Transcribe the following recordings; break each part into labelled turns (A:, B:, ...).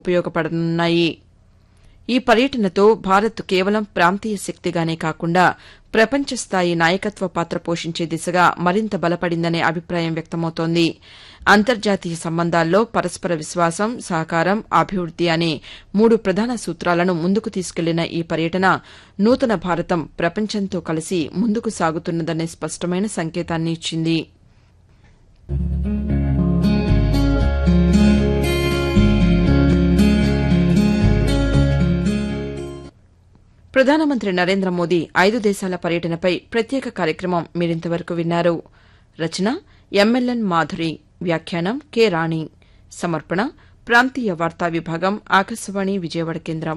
A: ఉపయోగపడనున్నాయి ఈ పర్యటనతో భారత్ కేవలం ప్రాంతీయ శక్తిగానే కాకుండా ప్రపంచ స్థాయి నాయకత్వ పాత్ర పోషించే దిశగా మరింత బలపడిందనే అభిప్రాయం వ్యక్తమవుతోంది అంతర్జాతీయ సంబంధాల్లో పరస్పర విశ్వాసం సహకారం అభివృద్ది అనే మూడు ప్రధాన సూత్రాలను ముందుకు తీసుకెళ్లిన ఈ పర్యటన నూతన భారతం ప్రపంచంతో కలిసి ముందుకు సాగుతున్నదనే స్పష్టమైన సంకేతాన్ని ఇచ్చింది ప్రధానమంత్రి నరేంద్ర మోదీ ఐదు దేశాల పర్యటనపై ప్రత్యేక కార్యక్రమం మీరింతవరకు విన్నారు రచన ఎంఎల్ఎన్ మాధురి వ్యాఖ్యానం కె రాణి సమర్పణ ప్రాంతీయ వార్తా విభాగం ఆకాశవాణి విజయవాడ కేంద్రం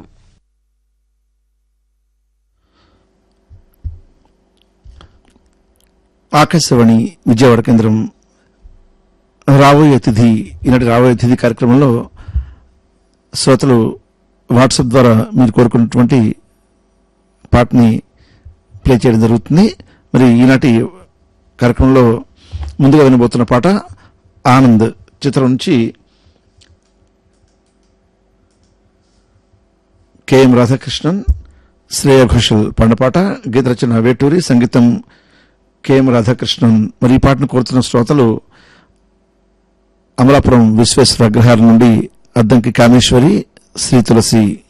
B: ఆకాశవాణి విజయవాడ కేంద్రం రాబోయే తిథి ఈనాటి రాబోయే తిథి కార్యక్రమంలో శ్రోతలు వాట్సాప్ ద్వారా మీరు కోరుకున్నటువంటి పాటని ప్లే చేయడం జరుగుతుంది మరి ఈనాటి కార్యక్రమంలో ముందుగా వినబోతున్న పాట ఆనంద్ చిత్రం నుంచి కెఎం రాధాకృష్ణన్ శ్రేయ ఘోషల్ పండపాట గీత రచన వేటూరి సంగీతం కెఎం రాధాకృష్ణన్ మరి ఈ పాటను కోరుతున్న శ్రోతలు అమలాపురం విశ్వేశ్వర అగ్రహారం నుండి అద్దంకి కామేశ్వరి శ్రీ తులసి